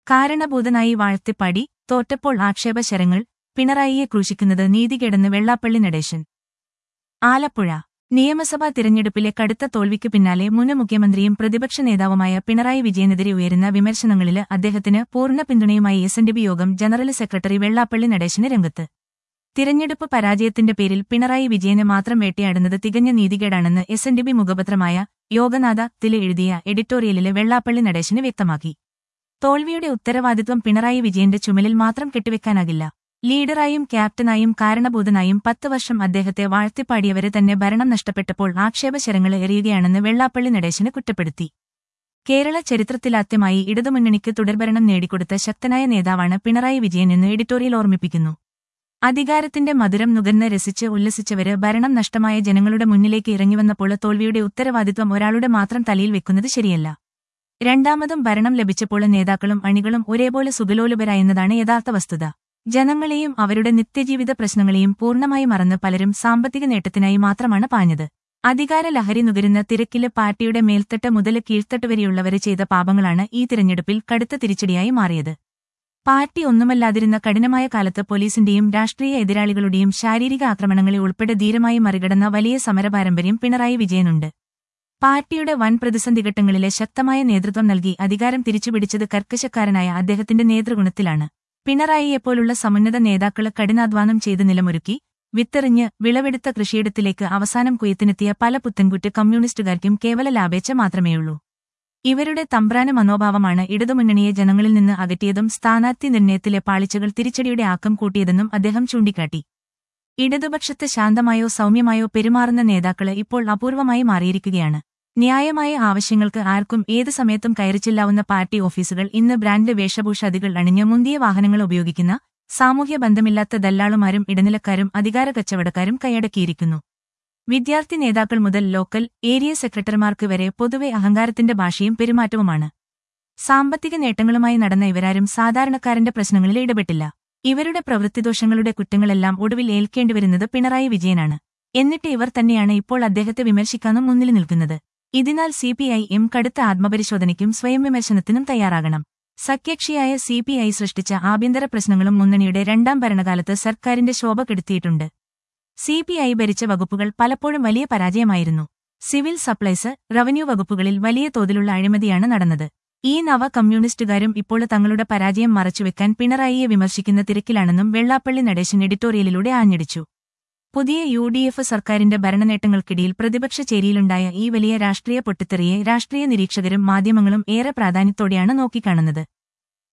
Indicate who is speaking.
Speaker 1: കാരണഭൂതനായി വാഴ്ത്തിപ്പാടി തോറ്റപ്പോൾ ആക്ഷേപശരങ്ങൾ പിണറായിയെ ക്രൂശിക്കുന്നത് നീതികേടെന്ന് വെള്ളാപ്പള്ളി നടേശൻ ആലപ്പുഴ നിയമസഭാ തിരഞ്ഞെടുപ്പിലെ കടുത്ത തോൽവിക്ക് പിന്നാലെ മുൻ മുഖ്യമന്ത്രിയും പ്രതിപക്ഷ നേതാവുമായ പിണറായി വിജയനെതിരെ ഉയരുന്ന വിമർശനങ്ങളില് അദ്ദേഹത്തിന് പൂർണ്ണ പിന്തുണയുമായി എസ് എൻ ഡി ബി യോഗം ജനറൽ സെക്രട്ടറി വെള്ളാപ്പള്ളി നടേശന് രംഗത്ത് തിരഞ്ഞെടുപ്പ് പരാജയത്തിന്റെ പേരിൽ പിണറായി വിജയനെ മാത്രം വേട്ടയാടുന്നത് തികഞ്ഞ നീതികേടാണെന്ന് എസ് എൻ ഡി ബി മുഖപത്രമായ യോഗനാഥ തില് എഴുതിയ എഡിറ്റോറിയലിലെ വെള്ളാപ്പള്ളി നടേശന് വ്യക്തമാക്കി തോൽവിയുടെ ഉത്തരവാദിത്വം പിണറായി വിജയന്റെ ചുമലിൽ മാത്രം കെട്ടിവെക്കാനാകില്ല ലീഡറായും ക്യാപ്റ്റനായും കാരണഭൂതനായും പത്ത് വർഷം അദ്ദേഹത്തെ വാഴ്ത്തിപ്പാടിയവരെ തന്നെ ഭരണം നഷ്ടപ്പെട്ടപ്പോൾ ആക്ഷേപശരങ്ങൾ എറിയുകയാണെന്ന് വെള്ളാപ്പള്ളി നടേശന് കുറ്റപ്പെടുത്തി കേരള ചരിത്രത്തിലാദ്യമായി ഇടതുമുന്നണിക്ക് തുടർഭരണം നേടിക്കൊടുത്ത ശക്തനായ നേതാവാണ് പിണറായി വിജയൻ എന്ന് എഡിറ്റോറിയൽ ഓർമ്മിപ്പിക്കുന്നു അധികാരത്തിന്റെ മധുരം നുകർന്ന് രസിച്ച് ഉല്ലസിച്ചവര് ഭരണം നഷ്ടമായ ജനങ്ങളുടെ മുന്നിലേക്ക് ഇറങ്ങിവന്നപ്പോൾ തോൽവിയുടെ ഉത്തരവാദിത്വം ഒരാളുടെ മാത്രം തലയിൽ വെക്കുന്നത് ശരിയല്ല രണ്ടാമതും ഭരണം ലഭിച്ചപ്പോൾ നേതാക്കളും അണികളും ഒരേപോലെ സുഖലോലുപരായെന്നതാണ് യഥാർത്ഥ വസ്തുത ജനങ്ങളെയും അവരുടെ നിത്യജീവിത പ്രശ്നങ്ങളെയും പൂർണ്ണമായി മറന്ന് പലരും സാമ്പത്തിക നേട്ടത്തിനായി മാത്രമാണ് പാഞ്ഞത് അധികാര ലഹരി നുകരുന്ന തിരക്കില് പാർട്ടിയുടെ മേൽത്തട്ട് മുതൽ കീഴ്ത്തട്ട് വരെയുള്ളവര് ചെയ്ത പാപങ്ങളാണ് ഈ തിരഞ്ഞെടുപ്പിൽ കടുത്ത തിരിച്ചടിയായി മാറിയത് പാർട്ടി ഒന്നുമല്ലാതിരുന്ന കഠിനമായ കാലത്ത് പോലീസിന്റെയും രാഷ്ട്രീയ എതിരാളികളുടെയും ശാരീരിക ആക്രമണങ്ങളെ ഉൾപ്പെടെ ധീരമായി മറികടന്ന വലിയ സമരപാരമ്പര്യം പിണറായി വിജയനുണ്ട് പാർട്ടിയുടെ വൻ പ്രതിസന്ധിഘട്ടങ്ങളിലെ ശക്തമായ നേതൃത്വം നൽകി അധികാരം തിരിച്ചുപിടിച്ചത് കർക്കശക്കാരനായ അദ്ദേഹത്തിന്റെ നേതൃഗുണത്തിലാണ് പിണറായിയെപ്പോലുള്ള സമുന്നത നേതാക്കള് കഠിനാധ്വാനം ചെയ്ത് നിലമൊരുക്കി വിത്തെറിഞ്ഞ് വിളവെടുത്ത കൃഷിയിടത്തിലേക്ക് അവസാനം കുയത്തിനെത്തിയ പല പുത്തൻകുറ്റ് കമ്മ്യൂണിസ്റ്റുകാർക്കും കേവല ലാഭേച്ഛ മാത്രമേയുള്ളൂ ഇവരുടെ തമ്പ്രാന മനോഭാവമാണ് ഇടതുമുന്നണിയെ ജനങ്ങളിൽ നിന്ന് അകറ്റിയതും സ്ഥാനാർത്ഥി നിർണയത്തിലെ പാളിച്ചകൾ തിരിച്ചടിയുടെ ആക്കം കൂട്ടിയതെന്നും അദ്ദേഹം ചൂണ്ടിക്കാട്ടി ഇടതുപക്ഷത്ത് ശാന്തമായോ സൗമ്യമായോ പെരുമാറുന്ന നേതാക്കള് ഇപ്പോൾ അപൂർവമായി മാറിയിരിക്കുകയാണ് ന്യായമായ ആവശ്യങ്ങൾക്ക് ആർക്കും ഏത് സമയത്തും കയറിച്ചില്ലാവുന്ന പാർട്ടി ഓഫീസുകൾ ഇന്ന് ബ്രാൻഡ് വേഷഭൂഷാദികൾ അണിഞ്ഞ് മുന്തിയ വാഹനങ്ങൾ ഉപയോഗിക്കുന്ന സാമൂഹ്യ ബന്ധമില്ലാത്ത ദല്ലാളുമാരും ഇടനിലക്കാരും അധികാര കച്ചവടക്കാരും കൈയടക്കിയിരിക്കുന്നു വിദ്യാർത്ഥി നേതാക്കൾ മുതൽ ലോക്കൽ ഏരിയ സെക്രട്ടറിമാർക്ക് വരെ പൊതുവെ അഹങ്കാരത്തിന്റെ ഭാഷയും പെരുമാറ്റവുമാണ് സാമ്പത്തിക നേട്ടങ്ങളുമായി നടന്ന ഇവരാരും സാധാരണക്കാരന്റെ പ്രശ്നങ്ങളിൽ ഇടപെട്ടില്ല ഇവരുടെ പ്രവൃത്തിദോഷങ്ങളുടെ കുറ്റങ്ങളെല്ലാം ഒടുവിൽ ഏൽക്കേണ്ടിവരുന്നത് പിണറായി വിജയനാണ് എന്നിട്ട് ഇവർ തന്നെയാണ് ഇപ്പോൾ അദ്ദേഹത്തെ വിമർശിക്കാനും മുന്നിൽ നിൽക്കുന്നത് ഇതിനാൽ സി പി ഐ എം കടുത്ത ആത്മപരിശോധനയ്ക്കും സ്വയം വിമർശനത്തിനും തയ്യാറാകണം സഖ്യകക്ഷിയായ സി പി ഐ സൃഷ്ടിച്ച ആഭ്യന്തര പ്രശ്നങ്ങളും മുന്നണിയുടെ രണ്ടാം ഭരണകാലത്ത് സർക്കാരിന്റെ ശോഭ കെടുത്തിയിട്ടുണ്ട് സി പി ഐ ഭരിച്ച വകുപ്പുകൾ പലപ്പോഴും വലിയ പരാജയമായിരുന്നു സിവിൽ സപ്ലൈസ് റവന്യൂ വകുപ്പുകളിൽ വലിയ തോതിലുള്ള അഴിമതിയാണ് നടന്നത് ഈ നവ കമ്മ്യൂണിസ്റ്റുകാരും ഇപ്പോൾ തങ്ങളുടെ പരാജയം മറച്ചുവെക്കാൻ പിണറായിയെ വിമർശിക്കുന്ന തിരക്കിലാണെന്നും വെള്ളാപ്പള്ളി നടേശൻ എഡിറ്റോറിയലിലൂടെ ആഞ്ഞടിച്ചു പുതിയ യു ഡി എഫ് സർക്കാരിന്റെ ഭരണനേട്ടങ്ങൾക്കിടയിൽ പ്രതിപക്ഷ ചേരിയിലുണ്ടായ ഈ വലിയ രാഷ്ട്രീയ പൊട്ടിത്തെറിയെ രാഷ്ട്രീയ നിരീക്ഷകരും മാധ്യമങ്ങളും ഏറെ പ്രാധാന്യത്തോടെയാണ് നോക്കിക്കാണുന്നത്